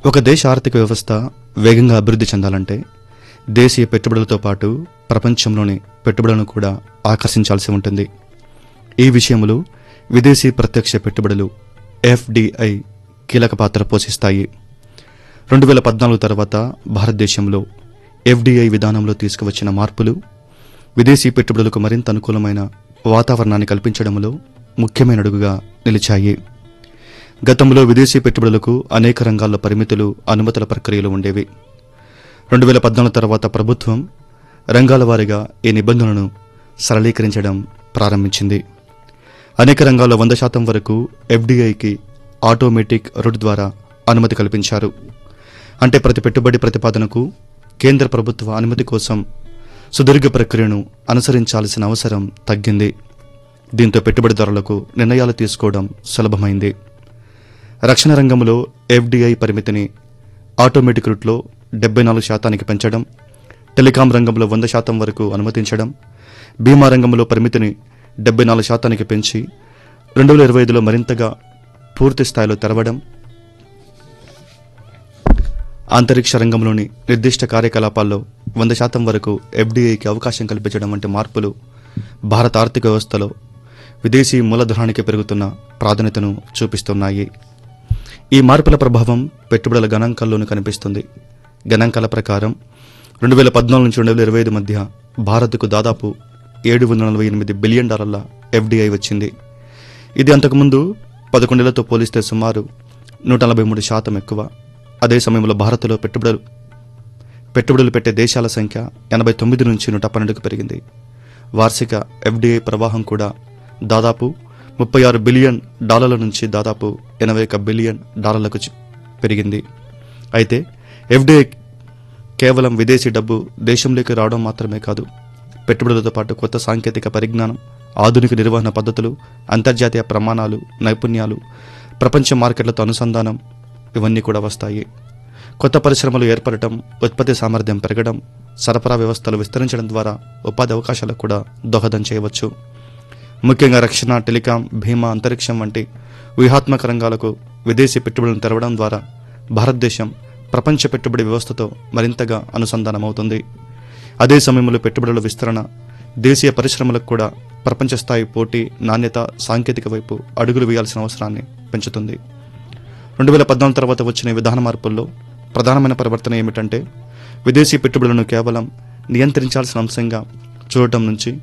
ఒక దేశ ఆర్థిక వ్యవస్థ వేగంగా అభివృద్ధి చెందాలంటే దేశీయ పెట్టుబడులతో పాటు ప్రపంచంలోని పెట్టుబడులను కూడా ఆకర్షించాల్సి ఉంటుంది ఈ విషయంలో విదేశీ ప్రత్యక్ష పెట్టుబడులు ఎఫ్డిఐ కీలక పాత్ర పోషిస్తాయి రెండు వేల పద్నాలుగు తర్వాత భారతదేశంలో ఎఫ్డిఐ విధానంలో తీసుకువచ్చిన మార్పులు విదేశీ పెట్టుబడులకు మరింత అనుకూలమైన వాతావరణాన్ని కల్పించడంలో ముఖ్యమైన అడుగుగా నిలిచాయి గతంలో విదేశీ పెట్టుబడులకు అనేక రంగాల్లో పరిమితులు అనుమతుల ప్రక్రియలు ఉండేవి రెండు వేల పద్నాలుగు తర్వాత ప్రభుత్వం రంగాల వారీగా ఈ నిబంధనలను సరళీకరించడం ప్రారంభించింది అనేక రంగాల్లో వంద శాతం వరకు ఎఫ్డీఐకి ఆటోమేటిక్ రూట్ ద్వారా అనుమతి కల్పించారు అంటే ప్రతి పెట్టుబడి ప్రతిపాదనకు కేంద్ర ప్రభుత్వ అనుమతి కోసం సుదీర్ఘ ప్రక్రియను అనుసరించాల్సిన అవసరం తగ్గింది దీంతో పెట్టుబడిదారులకు నిర్ణయాలు తీసుకోవడం సులభమైంది రక్షణ రంగంలో ఎఫ్డీఐ పరిమితిని ఆటోమేటిక్ రూట్లో డెబ్బై నాలుగు శాతానికి పెంచడం టెలికాం రంగంలో వంద శాతం వరకు అనుమతించడం బీమా రంగంలో పరిమితిని డెబ్బై నాలుగు శాతానికి పెంచి రెండు వేల ఇరవై ఐదులో మరింతగా పూర్తి స్థాయిలో తెరవడం అంతరిక్ష రంగంలోని నిర్దిష్ట కార్యకలాపాల్లో వంద శాతం వరకు ఎఫ్డీఐకి అవకాశం కల్పించడం వంటి మార్పులు భారత ఆర్థిక వ్యవస్థలో విదేశీ మూలధనానికి పెరుగుతున్న ప్రాధాన్యతను చూపిస్తున్నాయి ఈ మార్పుల ప్రభావం పెట్టుబడుల గణాంకాల్లోనూ కనిపిస్తుంది గణాంకాల ప్రకారం రెండు వేల పద్నాలుగు నుంచి రెండు వేల ఇరవై ఐదు మధ్య భారత్కు దాదాపు ఏడు వందల నలభై ఎనిమిది బిలియన్ డాలర్ల ఎఫ్డీఐ వచ్చింది ఇది అంతకుముందు పదకొండేళ్లతో పోలిస్తే సుమారు నూట నలభై మూడు శాతం ఎక్కువ అదే సమయంలో భారత్లో పెట్టుబడులు పెట్టుబడులు పెట్టే దేశాల సంఖ్య ఎనభై తొమ్మిది నుంచి నూట పన్నెండుకు పెరిగింది వార్షిక ఎఫ్డీఐ ప్రవాహం కూడా దాదాపు ముప్పై ఆరు బిలియన్ డాలర్ల నుంచి దాదాపు ఎనభై ఒక బిలియన్ డాలర్లకు చి- పెరిగింది అయితే ఎఫ్డీఐ కేవలం విదేశీ డబ్బు దేశంలోకి రావడం మాత్రమే కాదు పెట్టుబడులతో పాటు కొత్త సాంకేతిక పరిజ్ఞానం ఆధునిక నిర్వహణ పద్ధతులు అంతర్జాతీయ ప్రమాణాలు నైపుణ్యాలు ప్రపంచ మార్కెట్లతో అనుసంధానం ఇవన్నీ కూడా వస్తాయి కొత్త పరిశ్రమలు ఏర్పడటం ఉత్పత్తి సామర్థ్యం పెరగడం సరఫరా వ్యవస్థలు విస్తరించడం ద్వారా ఉపాధి అవకాశాలకు కూడా దోహదం చేయవచ్చు ముఖ్యంగా రక్షణ టెలికాం బీమా అంతరిక్షం వంటి వ్యూహాత్మక రంగాలకు విదేశీ పెట్టుబడులను తెరవడం ద్వారా భారతదేశం ప్రపంచ పెట్టుబడి వ్యవస్థతో మరింతగా అనుసంధానమవుతుంది అదే సమయంలో పెట్టుబడుల విస్తరణ దేశీయ పరిశ్రమలకు కూడా ప్రపంచ స్థాయి పోటీ నాణ్యత సాంకేతిక వైపు అడుగులు వేయాల్సిన అవసరాన్ని పెంచుతుంది రెండు వేల పద్నాలుగు తర్వాత వచ్చిన ఈ విధాన మార్పుల్లో ప్రధానమైన పరివర్తన ఏమిటంటే విదేశీ పెట్టుబడులను కేవలం నియంత్రించాల్సిన అంశంగా చూడటం నుంచి